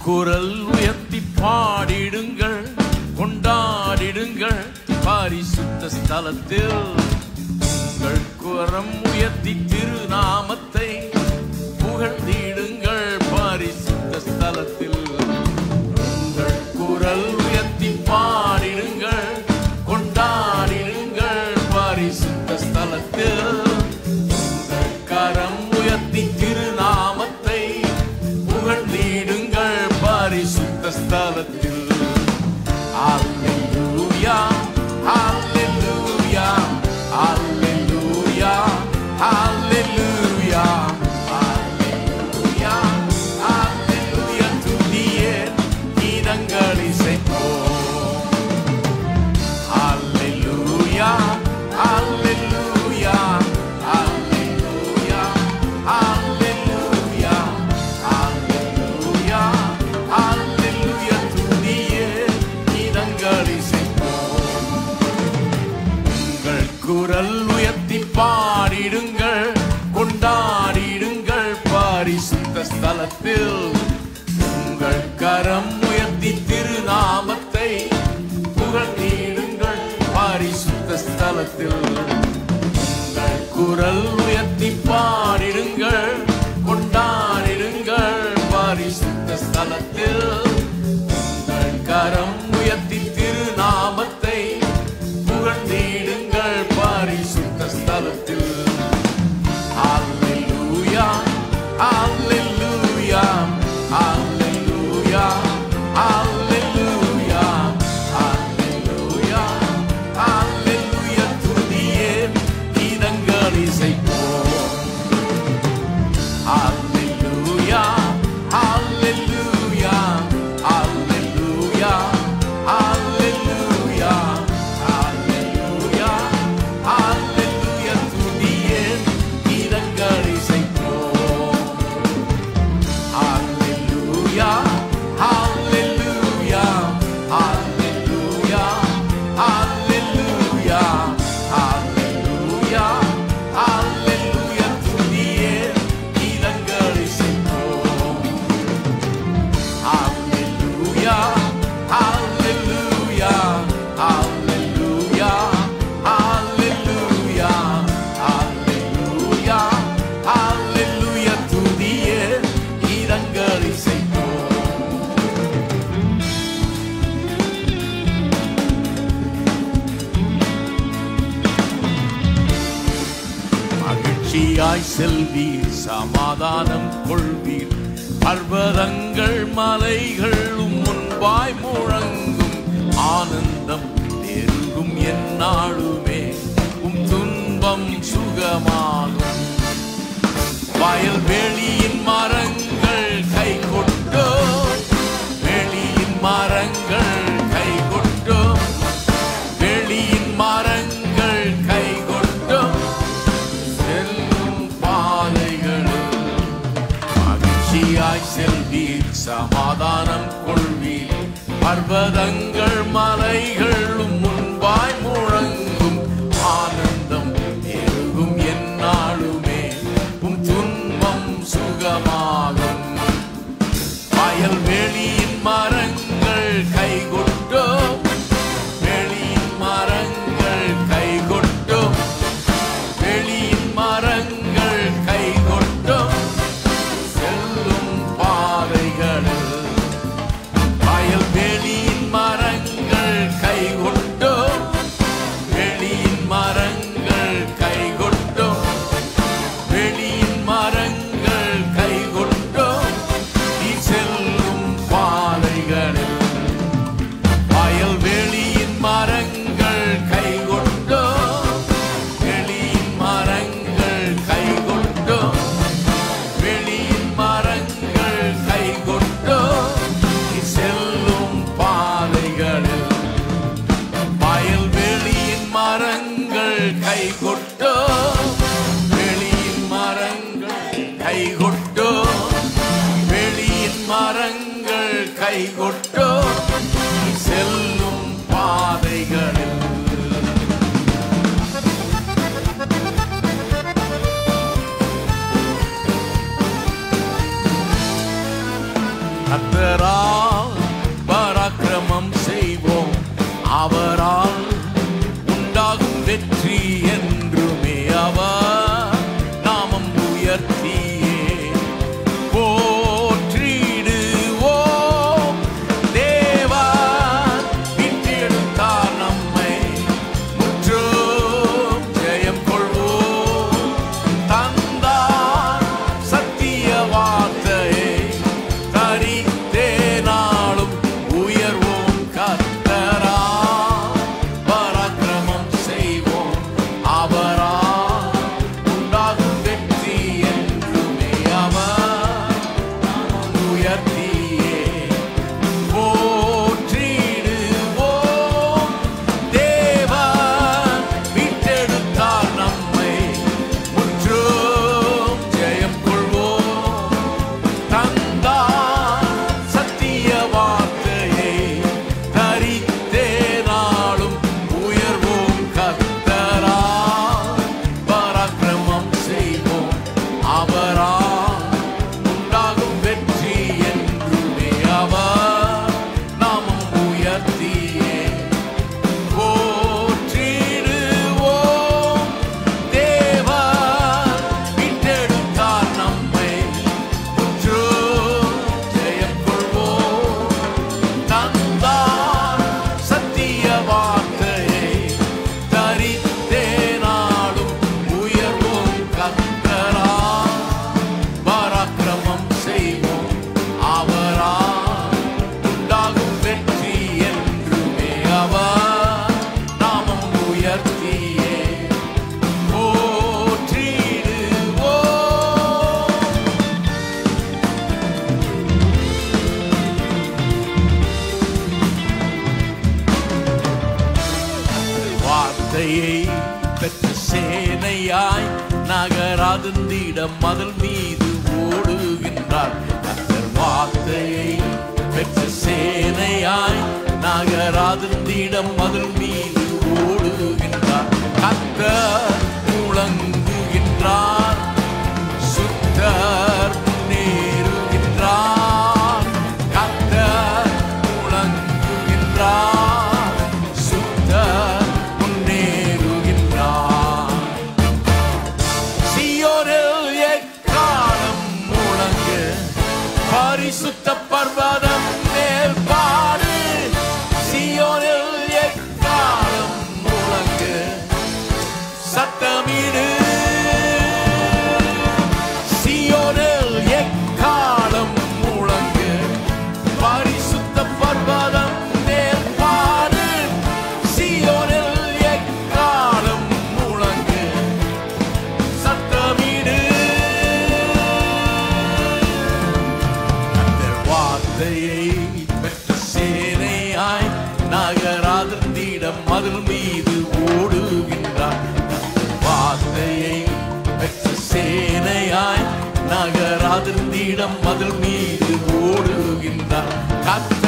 குரல் உயர்த்தி பாடிடுங்கள் கொண்டாடிடுங்கள் பரிசுத்த ஸ்தலத்தில் உங்கள் குரம் உயர்த்தி திருநாமத்தை புகழ்ந்திடுங்கள் பரிசுத்த ஸ்தலத்தில் உங்கள் குரல் உயர்த்தி பாடிடுங்கள் கொண்டாடிடுங்கள் பரிசுத்த ஸ்தலத்தில் உங்கள் கரம் உயர்த்தி திருநாமத்தை புகழ்ந்திடுங்கள் பரிசுத்த ஸ்தலத்தில் Alleluia, Alleluia, Alleluia, Alleluia, Alleluia, Alleluia, துதியே கீதங்கள் இசைப்போம். Alleluia, Alleluia, Alleluia, Alleluia, Alleluia, Alleluia, துதியே கீதங்கள் இசைப்போம். உங்கள் குரல் உயர்த்தி பாடிடுங்கள் கொண்டாடிடுங்கள் பரிசுத்த ஸ்தலத்தில் உங்கள் கரம் உயர்த்தி திருநாமத்தை புகழ்ந்திடுங்கள் பரிசுத்த ஸ்தலத்தில் உங்கள் குரல் உயர்த்தி பாடிடுங்கள் கொண்டாடிடுங்கள் பரிசுத்த ஸ்தலத்தில் உங்கள் கரம் உயர்த்தி திருநாமத்தை புகழ்ந்திடுங்கள் பரிசுத்த ஸ்தலத்தில் Alleluia, Alleluia, Alleluia, Alleluia, Alleluia, Alleluia, துதியே கீதங்கள் இசைப்போம். Alleluia, Alleluia, Alleluia, Alleluia, Alleluia, Alleluia, துதியே கீதங்கள் இசைப்போம். Alleluia, Alleluia, Alleluia, Alleluia, Alleluia, Alleluia, துதியே கீதங்கள் இசைப்போம். Alleluia, Alleluia, Alleluia, Alleluia, Alleluia, Alleluia, துதியே கீதங்கள் இசைப்போம். மகிழ்ச்சியாய் செல்வீர் சமாதானம் கொள்வீர் பர்வதங்கள் மலைகள் உம் முன்பாய் முழங்கும் ஆனந்தம் பெருகும் எந்நாளுமே உம் துன்பம் சுகமாகும் வயல்வெளியின் மரங்கள் கை கொட்டோ வெளியின் மரங்கள் கை கொட்டோ வெளியின் மரங்கள் கை கொட்டோ செல்லும் பாதைகளில் மகிழ்ச்சியாய் செல்வீர் சமாதானம் கொள்வீர் பர்வதங்கள் மலைகளும் முன்பாய் முழங்கும் ஆனந்தம் எருகும் எந்நாளுமே உம் துன்பம் சுகமாகும் வயல்வெளியின் மரங்கள் கை கொட்டோ வெளியின் மரங்கள் கை கொட்டோ வெளியின் மரங்கள் கை கொட்டும் செல்லும் பாதைகளில் வயல்வெளியின் மரங்கள் கை கொட்டும் வெளியின் மரங்கள் கை கொட்டும் வெளியின் மரங்கள் கை கொட்டும் நீ செல்லும் பாதைகளில் வயல்வெளியின் மரங்கள் கை கொட்டும் வெளியின் மரங்கள் கை கொட்டும் வெளியின் மரங்கள் கை கொட்டும் நீ செல்லும் பாதைகளில் வயல்வெளியின் மரங்கள் கை கொட்டும் வெளியின் மரங்கள் கை கொட்டும் வெளியின் மரங்கள் கை கொட்டும் நீ செல்லும் பாதைகளில் கத்தரால் பராக்கிரமம் செய்வோம் அவரால் உண்டாகும் வெற்றி என்றுமே அவர் நாமம் உயர்த்தியே போற்றிடுவோம் தேவன் மீட்டெடுத்தார் நம்மை முற்றும் ஜெயம் கொள்வோம் தந்தார் சத்திய வார்த்தையை தரித்தே நாளும் உயர்வோம் கத்தரா பராக்கிரமம் செய்வோம் அவரா உண்டாகும் வெற்றி என்றுமே அவர் நாமம் உயர்த்தியே போற்றிடுவோம் தேவன் மீட்டெடுத்தார் நம்மை முற்றும் ஜெயம் கொள்வோம் தந்தார் சத்திய வார்த்தையை தரித்தே நாளும் உயர்வோம் கத்தரா பராக்கிரமம் செய்வோம் அவரா உண்டாகும் வெற்றி என்றுமே அவர் நாமம் உயர்த்தியே போற்றிடுவோம் தேவன் மீட்டெடுத்தார் நம்மை முற்றும் ஜெயம் கொள்வோம் தந்தார் சத்திய வார்த்தையை தரித்தே நாளும் உயர்வோம் கத்தரா பராக்கிரமம் செய்வோம் அவரா உண்டாகும் வெற்றி என்றுமே அவர் நாமம் உயர்த்தியே போற்றிடுவோம் வார்த்தையை பெற்ற சேனையாய் நகராதிடம் மதில் மீது ஓடுகின்றார் கத்தர் வார்த்தையை பெற்ற சேனையாய் நகராதிடம் மதில் மீது ஓடுகின்றார் கத்தர் முழங்குகின்றார் சுத்தர் முன்னேறுகின்றார் கத்தர் முழங்குகின்றார் சுத்தர் முன்னேறுகின்றார் சியோனில் எக்காலம் முழங்கு பரிசுத்த பர்வதம் மேல் பாடு சியோனில் எக்காலம் முழங்கு சத்தமிடு சியோனில் எக்காலம் முழங்கு பரிசுத்த பர்வதம் மேல் பாடு சியோனில் எக்காலம் முழங்கு சத்தமிடு அந்த வார்த்தையை பெற்ற சேனையாய் நகராதிடம் மதில் மீது ஓடுகின்றார் அந்த வார்த்தையை பெற்ற சேனையாய் நகராதிடம் மதில் மீது ஓடுகின்றார் கத்த